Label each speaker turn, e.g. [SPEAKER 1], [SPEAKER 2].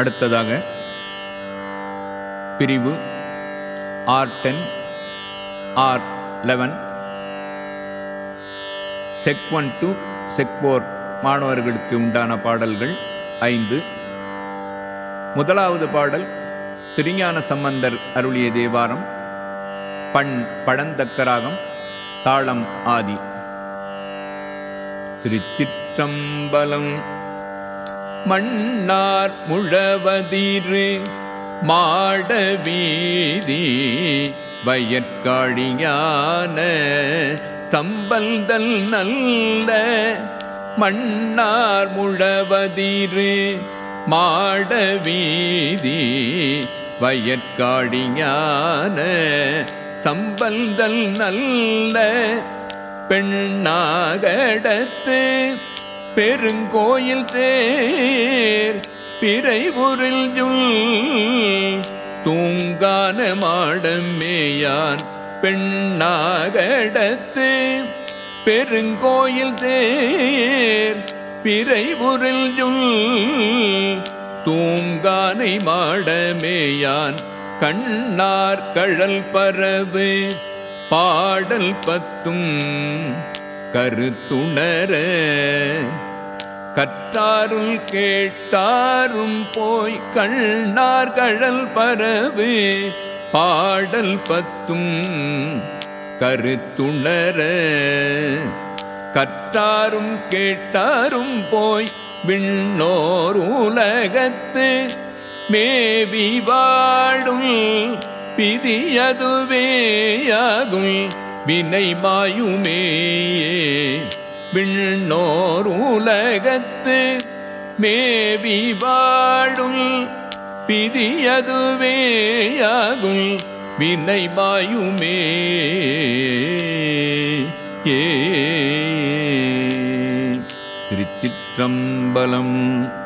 [SPEAKER 1] அடுத்ததாக பிரிவு R ten R eleven sec one to sec four மாணவர்களுக்கு உண்டான பாடல்கள் ஐந்து முதலாவது பாடல் திருஞான சம்பந்தர் அருளிய தேவாரம் பண் பழந்தக்கராகம் தாளம் ஆதி திருச்சிற்றம்பலம் மன்னார் முழவதிரு மாட வீதி வயற்காழியான சம்பல்தல் நல்ல மன்னார் முழவதிரு மாட வீதி வயற்காழியான சம்பல்தல் நல்ல பெண்ணாகடத்து பெருங்கோயில் சேர் பிறைபொருள் ஜுள் தூங்கான மாடமேயான் பெண்ணாகடத்து பெருங்கோயில் தேர் பிறைபொருள் ஜுள் தூங்கானை மாடமேயான் கண்ணார் கழல் பரவு பாடல் பத்தும் கருத்துணர கற்றாருள் கேட்டாரும் போய் கண்ணார் கழல் பரவு பாடல் பத்தும் கருத்துணர கற்றாரும் கேட்டாரும் போய் விண்ணோர் உலகத்து மேவி வாடும் பிதியதுவேயாகும் வினை மாயுமேயே விண்ணோர் உலகத்து மேவி வாடும் பிதியதுவேயாகும் வினை மாயுமே ஏ திருச்சிற்றம்பலம்